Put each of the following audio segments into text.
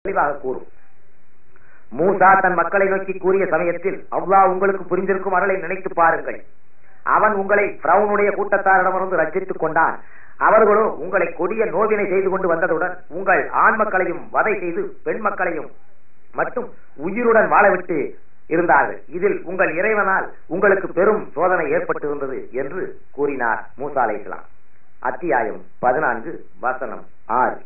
தெளிவாக கூறும் மூசா தன் மக்களை நோக்கி கூறிய சமயத்தில் அல்லாஹ் உங்களுக்கு புரிந்திருக்கும் அருளை நினைத்து பாருங்கள் அவன் உங்களை பிரவுனுடைய கூட்டத்தாரிடமிருந்து ரட்சித்துக் கொண்டான் அவர்களோ உங்களை கொடிய நோவினை செய்து கொண்டு வந்ததுடன் உங்கள் ஆண் மக்களையும் வதை செய்து பெண் மக்களையும் மட்டும் உயிருடன் வாழவிட்டு இருந்தார்கள் இதில் உங்கள் இறைவனால் உங்களுக்கு பெரும் சோதனை ஏற்பட்டிருந்தது என்று கூறினார் மூசா அலைஹிஸ்ஸலாம் அத்தியாயம் பதினான்கு வசனம் ஆறு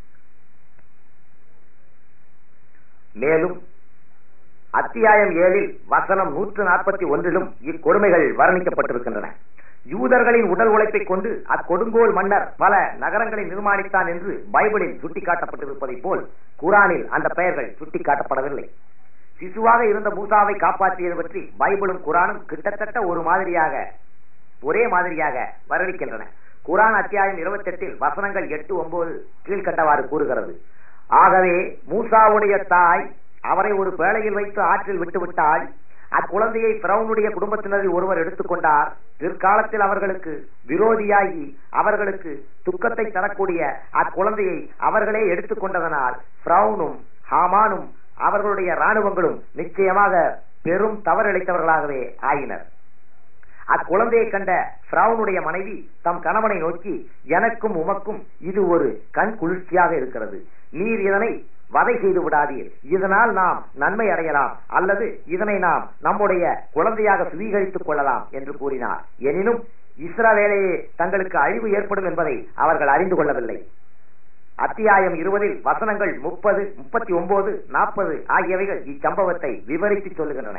மேலும் அத்தியாயம் ஏழில் வசனம் நூற்று நாற்பத்தி ஒன்றிலும் இக்கொடுமைகள் வர்ணிக்கப்பட்டிருக்கின்றன யூதர்களின் உடல் உழைப்பை கொண்டு அக்கொடுங்கோல் மன்னர் பல நகரங்களை நிர்மாணித்தான் என்று பைபிளில் சுட்டிக்காட்டப்பட்டிருப்பதைப் போல் குரானில் அந்த பெயர்கள் சுட்டிக்காட்டப்படவில்லை சிசுவாக இருந்த மூசாவை காப்பாற்றியது பற்றி பைபிளும் குரானும் கிட்டத்தட்ட ஒரு மாதிரியாக ஒரே மாதிரியாக வர்ணிக்கின்றன குரான் அத்தியாயம் இருபத்தி எட்டில் வசனங்கள் எட்டு ஒன்பது கீழ்கண்டவாறு கூறுகிறது ஆகவே மூசாவுடைய தாய் அவரை ஒரு வேளையில் வைத்து ஆற்றில் விட்டுவிட்டால் அக்குழந்தையை பிரவுனுடைய குடும்பத்தினரில் ஒருவர் எடுத்துக்கொண்டார் பிற்காலத்தில் அவர்களுக்கு விரோதியாகி அவர்களுக்கு துக்கத்தை தரக்கூடிய அக்குழந்தையை அவர்களே எடுத்துக்கொண்டதனால் பிரவுனும் ஹாமானும் அவர்களுடைய ராணுவங்களும் நிச்சயமாக பெரும் தவறிழைத்தவர்களாகவே ஆயினர் அக்குழந்தையை கண்ட பிராவுனுடைய மனைவி தம் கணவனை நோக்கி எனக்கும் உமக்கும் இது ஒரு கண் குளிர்ச்சியாக இருக்கிறது நீர் இதனை வதை செய்து விடாதீர் இதனால் நாம் நன்மை அடையலாம் அல்லது இதனை நாம் நம்முடைய குழந்தையாக சுவீகரித்துக் கொள்ளலாம் என்று கூறினார் எனினும் இஸ்ரவேலையே தங்களுக்கு அழிவு ஏற்படும் என்பதை அவர்கள் அறிந்து கொள்ளவில்லை அத்தியாயம் இருபதில் வசனங்கள் முப்பது முப்பத்தி ஒன்பது நாற்பது ஆகியவைகள் இச்சம்பவத்தை விவரித்து சொல்லுகின்றன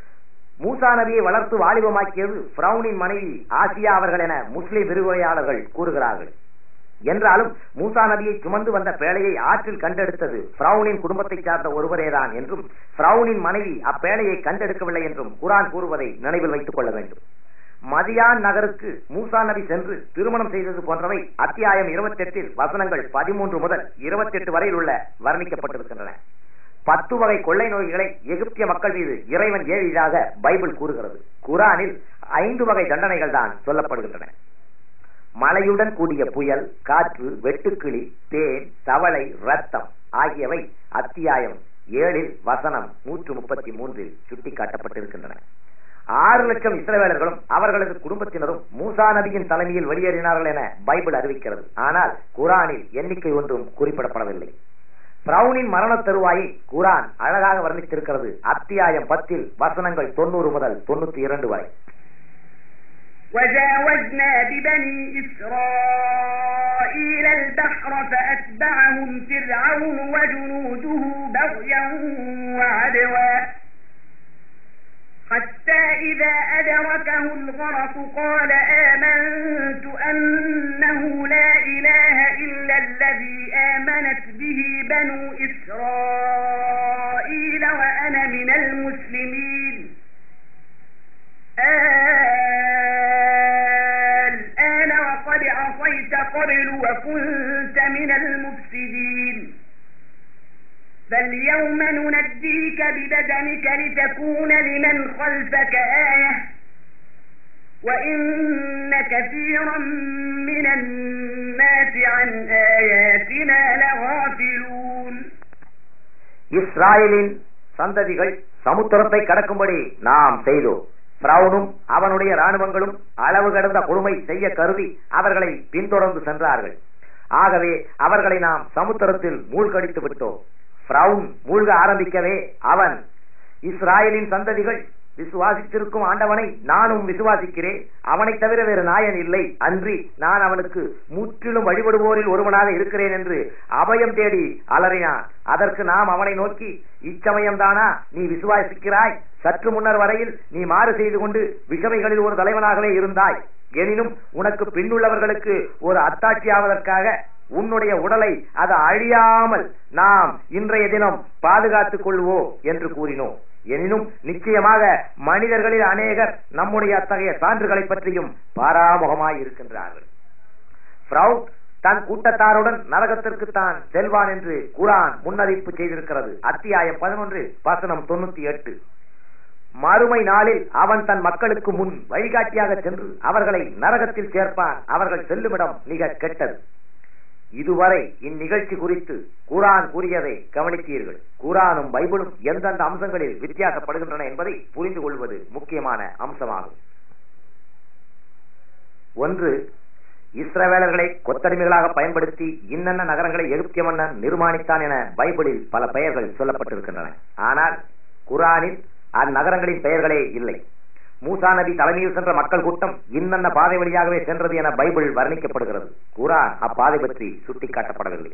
மூசா நபியை வளர்த்து வாலிபமாக்கியது பிரவுனின் மனைவி ஆசியா அவர்கள் என முஸ்லிம் விரிவுரையாளர்கள் கூறுகிறார்கள் என்றாலும் மூசா நபியை சுமந்து வந்த பேழையை ஆற்றில் கண்டெடுத்தது பிரவுனின் குடும்பத்தை சார்ந்த ஒருவரேதான் என்றும் பிரவுனின் மனைவி அப்பேழையை கண்டெடுக்கவில்லை என்றும் குரான் கூறுவதை நினைவில் வைத்துக் கொள்ள வேண்டும் மதியான் நகருக்கு மூசா நபி சென்று திருமணம் செய்தது போன்றவை அத்தியாயம் இருபத்தி எட்டில் வசனங்கள் பதிமூன்று முதல் இருபத்தி எட்டு வரையில் உள்ள வர்ணிக்கப்பட்டிருக்கின்றன பத்து வகை கொள்ளை நோய்களை எகிப்திய மக்கள் மீது இறைவன் ஏறியதாக பைபிள் கூறுகிறது குரானில் ஐந்து வகை தண்டனைகள் தான் சொல்லப்படுகின்றன மழையுடன் கூடிய புயல் காற்று வெட்டுக்கிளி தேன் தவளை ரத்தம் ஆகியவை அத்தியாயம் ஏழில் வசனம் நூற்று முப்பத்தி மூன்றில் சுட்டிக்காட்டப்பட்டிருக்கின்றன ஆறு லட்சம் இஸ்ரவேலர்களும் அவர்களது குடும்பத்தினரும் மூசா நபியின் தலைமையில் வெளியேறினார்கள் என பைபிள் அறிவிக்கிறது ஆனால் குரானில் எண்ணிக்கை ஒன்றும் குறிப்பிடப்படவில்லை பிரவுனின் மரண தருவாயை குரான் அழகாக வர்ணித்திருக்கிறது அத்தியாயம் பத்தில் வசனங்கள் தொண்ணூறு முதல் தொண்ணூத்தி இரண்டு வரை وجاوزنا ببني إسرائيل البحر فأتبعهم فرعون وجنوده بغيا وعدوا حتى إذا أدركه الغرق قال آمنت أنه لا إله إلا الذي آمنت به بنو إسرائيل وأنا من المسلمين الآن وقد عصيت قبل وكنت من المفسدين فاليوم ننجيك ببدنك لتكون لمن خلفك آية وإن كثيرا من الناس عن آياتنا لغافلون இஸ்ராயலின் சந்ததிகள் சமுத்திரத்தை கடக்கும்படி நாம் செய்தோம் பிரவுனும் அவனுடைய ராணுவங்களும் அளவு கடந்த கொடுமை செய்ய கருதி அவர்களை பின்தொடர்ந்து சென்றார்கள் ஆகவே அவர்களை நாம் சமுத்திரத்தில் மூழ்கடித்து விட்டோம் பிரவுன் மூழ்க ஆரம்பிக்கவே அவன் இஸ்ராயலின் சந்ததிகள் விசுவாசித்திருக்கும் ஆண்டவனை நானும் விசுவாசிக்கிறேன் அவனை தவிர வேறு நாயன் இல்லை அன்றி நான் அவனுக்கு முற்றிலும் வழிபடுவோரில் ஒருவனாக இருக்கிறேன் என்று அபயம் தேடி அலறினான் அதற்கு நாம் அவனை நோக்கி இச்சமயம்தானா நீ விசுவாசிக்கிறாய் சற்று முன்னர் வரையில் நீ மாறு செய்து கொண்டு விஷமைகளில் ஒரு தலைவனாகவே இருந்தாய் எனினும் உனக்கு பின்னுள்ளவர்களுக்கு ஒரு அத்தாட்சியாவதற்காக உன்னுடைய உடலை அது அழியாமல் நாம் இன்றைய தினம் பாதுகாத்துக் கொள்வோம் என்று கூறினோம் எனினும் நிச்சயமாக மனிதர்களில் அநேகர் நம்முடைய அத்தகைய சான்றுகளை பற்றியும் பாராமுகமாய் இருக்கின்றார்கள் தன் கூட்டத்தாருடன் நரகத்திற்கு தான் செல்வான் என்று குரான் முன்னறிவிப்பு செய்திருக்கிறது அத்தியாயம் பதினொன்று வசனம் தொண்ணூத்தி எட்டு மறுமை நாளில் அவன் தன் மக்களுக்கு முன் வழிகாட்டியாக சென்று அவர்களை நரகத்தில் சேர்ப்பான் அவர்கள் செல்லுமிடம் மிக கெட்டது இதுவரை இந்நிகழ்ச்சி குறித்து குரான் கூறியதை கவனித்தீர்கள் குரானும் பைபிளும் எந்தெந்த அம்சங்களில் வித்தியாசப்படுகின்றன என்பதை புரிந்து கொள்வது முக்கியமான அம்சமாகும் ஒன்று இஸ்ரவேலர்களை கொத்தடிமைகளாக பயன்படுத்தி இன்னென்ன நகரங்களை எகிப்திய மன்னன் நிர்மாணித்தான் என பைபிளில் பல பெயர்கள் சொல்லப்பட்டிருக்கின்றன ஆனால் குரானில் அந்நகரங்களின் பெயர்களே இல்லை மூசா நபி தலைமையில் சென்ற மக்கள் கூட்டம் இன்னென்ன பாதை வழியாகவே சென்றது என பைபிள் வர்ணிக்கப்படுகிறது குரான் அப்பாதை பற்றி சுட்டிக்காட்டப்படவில்லை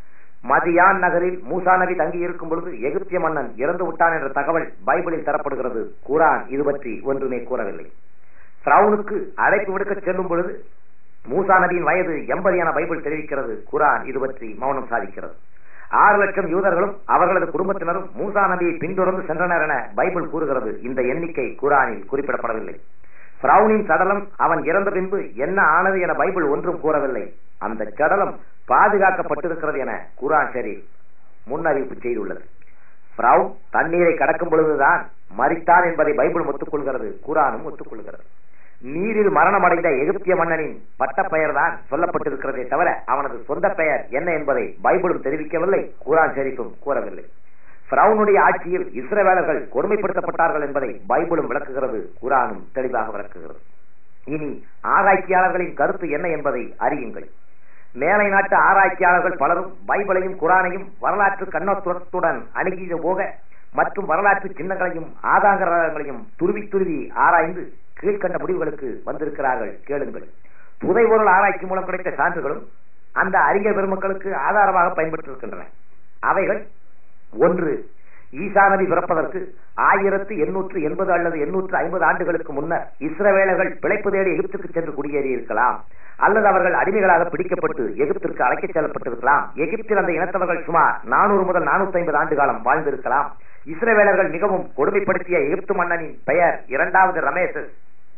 மதியான் நகரில் மூசா நபி தங்கி இருக்கும் பொழுது எகிப்திய மன்னன் இறந்து விட்டான் என்ற தகவல் பைபிளில் தரப்படுகிறது குரான் இது பற்றி ஒன்றுமே கூறவில்லை பிரவுனுக்கு அழைப்பு விடுக்க செல்லும் பொழுது மூசா நபியின் வயது எண்பது என பைபிள் தெரிவிக்கிறது குரான் இது பற்றி மௌனம் சாதிக்கிறது ஆறு லட்சம் யூதர்களும் அவர்களது குடும்பத்தினரும் மூசா நபியை பின்தொடர்ந்து சென்றனர் என பைபிள் கூறுகிறது இந்த எண்ணிக்கை குரானில் குறிப்பிடப்படவில்லை பிரவுனின் சடலம் அவன் இறந்த பின்பு என்ன ஆனது என பைபிள் ஒன்றும் கூறவில்லை அந்த சடலம் பாதுகாக்கப்பட்டிருக்கிறது என குரான் ஷரீப் முன்னறிவிப்பு செய்துள்ளது பிரவுன் தண்ணீரை கடக்கும் பொழுதுதான் மறித்தான் என்பதை பைபிள் ஒத்துக்கொள்கிறது குரானும் ஒத்துக்கொள்கிறது நீரில் மரணமடைந்த எகிப்திய மன்னனின் பட்டப்பெயர் தான் சொல்லப்பட்டிருக்கிறதே தவிர அவனது சொந்த பெயர் என்ன என்பதை பைபிளும் தெரிவிக்கவில்லை குரான் ஷெரீஃபும் கூறவில்லை பிரவுனுடைய ஆட்சியில் இஸ்ரவேலர்கள் கொடுமைப்படுத்தப்பட்டார்கள் என்பதை பைபிளும் விளக்குகிறது குரானும் தெளிவாக விளக்குகிறது இனி ஆராய்ச்சியாளர்களின் கருத்து என்ன என்பதை அறியுங்கள் மேலை நாட்டு ஆராய்ச்சியாளர்கள் பலரும் பைபிளையும் குரானையும் வரலாற்று கண்ணோட்டத்துடன் அணுகிய போக மற்றும் வரலாற்று சின்னங்களையும் ஆதாரங்களையும் துருவி துருவி ஆராய்ந்து கீழ்கண்ட முடிவுகளுக்கு வந்திருக்கிறார்கள் கேளுங்கள் புதைபொருள் ஆராய்ச்சி மூலம் கிடைத்த சான்றுகளும் அந்த அறிஞர் பெருமக்களுக்கு ஆதாரமாக பயன்பட்டிருக்கின்றன அவைகள் ஒன்று ஈசா நபி பிறப்பதற்கு ஆயிரத்து எண்ணூற்று எண்பது அல்லது எண்ணூற்று ஐம்பது ஆண்டுகளுக்கு முன்னர் இஸ்ரவேலர்கள் பிழைப்பு தேடி எகிப்துக்கு சென்று குடியேறி இருக்கலாம் அல்லது அவர்கள் அடிமைகளாக பிடிக்கப்பட்டு எகிப்திற்கு அழைக்கச் செல்லப்பட்டிருக்கலாம் எகிப்தில் அந்த இனத்தவர்கள் சுமார் நானூறு முதல் நானூத்தி ஐம்பது ஆண்டு காலம் வாழ்ந்திருக்கலாம் இஸ்ரவேலர்கள் மிகவும் கொடுமைப்படுத்திய எகிப்து மன்னனின் பெயர் இரண்டாவது ரமேசஸ்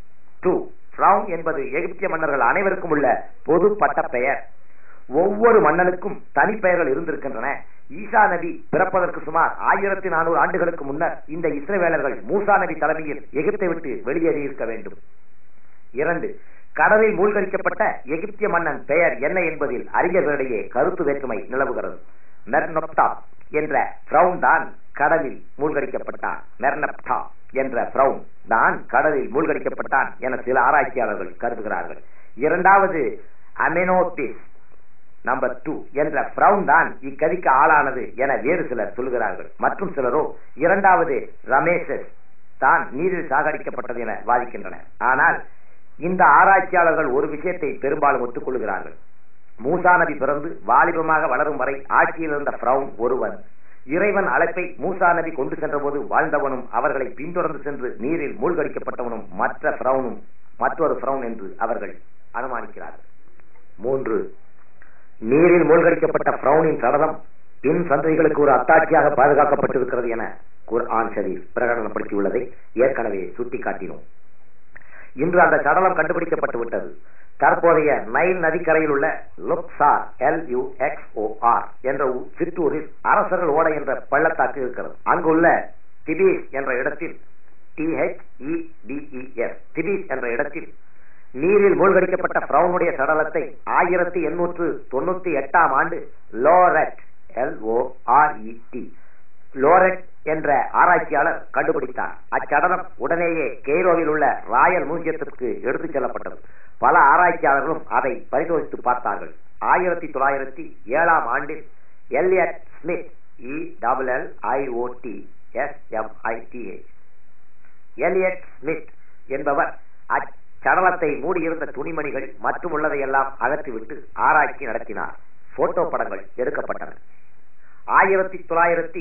டூ ஃப்ரவுன் என்பது எகிப்திய மன்னர்கள் அனைவருக்கும் உள்ள பொது பட்ட பெயர் ஒவ்வொரு மன்னனுக்கும் தனிப்பெயர்கள் இருந்திருக்கின்றன ஈசா நபி பிறப்பதற்கு சுமார் ஆயிரத்தி நானூறு ஆண்டுகளுக்கு முன்னர் இந்த இஸ்ரவேலர்கள் மூசா நபி தலைமையில் எகிப்தை விட்டு வெளியேறி இருக்க வேண்டும் இரண்டு கடலில் மூழ்கடிக்கப்பட்ட எகிப்திய மன்னன் பெயர் என்ன என்பதில் அறிஞர்களிடையே கருத்து வேற்றுமை நிலவுகிறது மெர்னொப்டா என்ற பிரவுன் தான் கடலில் மூழ்கடிக்கப்பட்டான் மெர்னப்டா என்ற பிரவுன் தான் கடலில் மூழ்கடிக்கப்பட்டான் என சில ஆராய்ச்சியாளர்கள் கருதுகிறார்கள் இரண்டாவது அமெனோபிஸ் நம்பர் டூ என்ற பிரவுன் தான் இக்கதிக்கு ஆளானது என வேறு சிலர் சொல்கிறார்கள் மற்றும் சிலரோ இரண்டாவது ரமேசஸ் தான் நீரில் சாகடிக்கப்பட்டது என வாதிக்கின்றனர் ஆனால் இந்த ஆராய்ச்சியாளர்கள் ஒரு விஷயத்தை பெரும்பாலும் ஒத்துக்கொள்கிறார்கள் மூசா நபி பிறந்து வாலிபமாக வளரும் வரை ஆட்சியில் இருந்த பிரவுன் ஒருவன் இறைவன் அழைப்பை மூசா நபி கொண்டு சென்றபோது வாழ்ந்தவனும் அவர்களை பின்தொடர்ந்து சென்று நீரில் மூழ்கடிக்கப்பட்டவனும் மற்ற பிரவுனும் மற்றொரு பிரவுன் என்று அவர்கள் அனுமானிக்கிறார்கள் மூன்று நீரில் மூழ்கடிக்கப்பட்ட பிரவுனின் சடலம் பின் சந்ததிகளுக்கு ஒரு அத்தாட்சியாக பாதுகாக்கப்பட்டிருக்கிறது என குர்ஆன் ஷரீப் பிரகடனப்படுத்தியுள்ளதை ஏற்கனவே சுட்டிக்காட்டினோம் இன்று அந்த சடலம் கண்டுபிடிக்கப்பட்டு விட்டது தற்போதைய நைல் நதிக்கரையில் உள்ள Luxor L U X O R என்ற சிற்றூரில் அரசர்கள் ஓடை என்ற பள்ளத்தாக்கு இருக்கிறது அங்குள்ள திபீஸ் என்ற இடத்தில் டிஹெச் இடிஇஎஸ் திபீஸ் என்ற இடத்தில் நீரில் மூழ்கடிக்கப்பட்ட பிரவுனுடைய சடலத்தை ஆயிரத்தி எண்ணூற்று தொண்ணூத்தி எட்டாம் ஆண்டு Loret L O R T Loret என்ற ஆராய்ச்சியாளர் கண்டுபிடித்தார் அச்சடலம் உடனேயே கெய்ரோவில் உள்ள ராயல் மியூசியத்திற்கு எடுத்துச் செல்லப்பட்டது பல ஆராய்ச்சியாளர்களும் அதை பரிசோதித்து பார்த்தார்கள் ஆயிரத்தி தொள்ளாயிரத்தி ஏழாம் ஆண்டில் Elliot Smith E double L I O T S M I T H Elliot Smith என்பவர் அச்சடலத்தை மூடியிருந்த துணிமணிகள் மற்றும் உள்ளதையெல்லாம் அகற்றிவிட்டு ஆராய்ச்சி நடத்தினார் போட்டோ படங்கள் எடுக்கப்பட்டன ஆயிரத்தி தொள்ளாயிரத்தி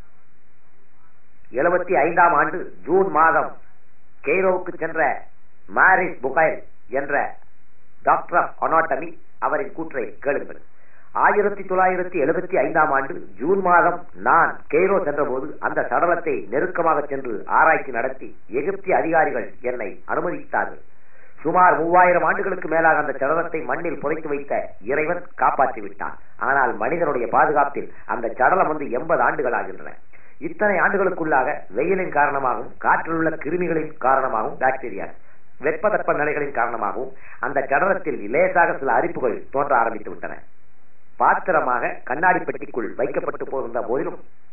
எழுபத்தி ஐந்தாம் ஆண்டு ஜூன் மாதம் கெய்ரோவுக்கு சென்ற மாரிஸ் புகைல் என்ற டாக்டர் ஆஃப் அனாட்டமி அவரின் கூற்றை கேளுங்கள் ஆயிரத்தி தொள்ளாயிரத்தி எழுபத்தி ஐந்தாம் ஆண்டு ஜூன் மாதம் நான் கெய்ரோ சென்றபோது அந்த சடலத்தை நெருக்கமாக சென்று ஆராய்ச்சி நடத்தி எகிப்திய அதிகாரிகள் என்னை அனுமதித்தார்கள் சுமார் மூவாயிரம் ஆண்டுகளுக்கு மேலாக அந்த சடலத்தை மண்ணில் புதைத்து வைத்த இறைவன் காப்பாற்றி விட்டான் ஆனால் மனிதனுடைய பாதுகாப்பில் அந்த சடலம் வந்து எண்பது ஆண்டுகள் ஆகின்றன இத்தனை ஆண்டுகளுக்குள்ளாக வெயிலின் காரணமாகவும் காற்றில் உள்ள கிருமிகளின் காரணமாகவும் பாக்டீரியா வெப்பதட்ப நிலைகளின் காரணமாகவும் அந்த சடலத்தில் லேசாக சில அரிப்புகள் தோன்ற ஆரம்பித்து விட்டன பாத்திரமாக கண்ணாடி பெட்டிக்குள் வைக்கப்பட்டு போகின்ற போதிலும்